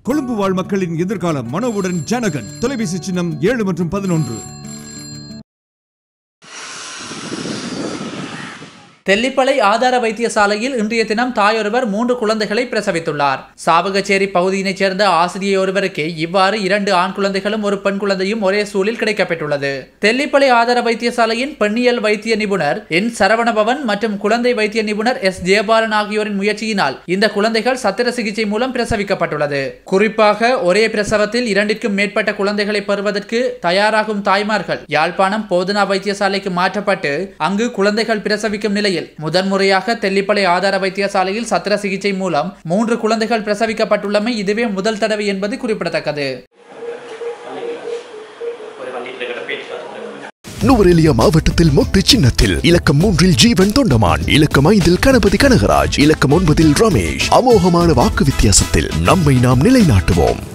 கொழும்பு வாழ் மக்களின் எதிர்காலம் மனோவுடன் ஜனகன் தொலைபேசி சின்னம் ஏழு மற்றும் பதினொன்று தெல்லிப்பளை ஆதார வைத்தியசாலையில் இன்றைய தினம் தாயொருவர் மூன்று குழந்தைகளை பிரசவித்துள்ளார் சாவகச்சேரி பகுதியினைச் சேர்ந்த ஆசிரியை ஒருவருக்கு இவ்வாறு இரண்டு ஆண் குழந்தைகளும் ஒரு பெண் குழந்தையும் ஒரே சூழில் கிடைக்கப்பெற்றுள்ளது தெல்லிப்பளை ஆதார வைத்தியசாலையின் பெண்ணியல் வைத்திய நிபுணர் என் சரவணபவன் மற்றும் குழந்தை வைத்திய நிபுணர் எஸ் ஜெயபாலன் ஆகியோரின் முயற்சியினால் இந்த குழந்தைகள் சத்திர சிகிச்சை மூலம் பிரசவிக்கப்பட்டுள்ளது குறிப்பாக ஒரே பிரசவத்தில் இரண்டிற்கும் மேற்பட்ட குழந்தைகளை பெறுவதற்கு தயாராகும் தாய்மார்கள் யாழ்ப்பாணம் போதனா வைத்தியசாலைக்கு மாற்றப்பட்டு அங்கு குழந்தைகள் பிரசவிக்கும் நிலையில் முதன்முறையாக தெல்லிப்பளை ஆதார வைத்தியசாலையில் சத்திர சிகிச்சை மூலம் மூன்று குழந்தைகள் பிரசவிக்கப்பட்டுள்ளமை இதுவே முதல் தடவை என்பது குறிப்பிடத்தக்கது நுவரெலியா மாவட்டத்தில் மொட்டு சின்னத்தில் இலக்கம் மூன்றில் ஜீவன் தொண்டமான் இலக்கம் ஐந்தில் கணபதி கனகராஜ் இலக்கம் ஒன்பதில் ரமேஷ் அமோகமான வாக்கு வித்தியாசத்தில் நம்மை நாம் நிலைநாட்டுவோம்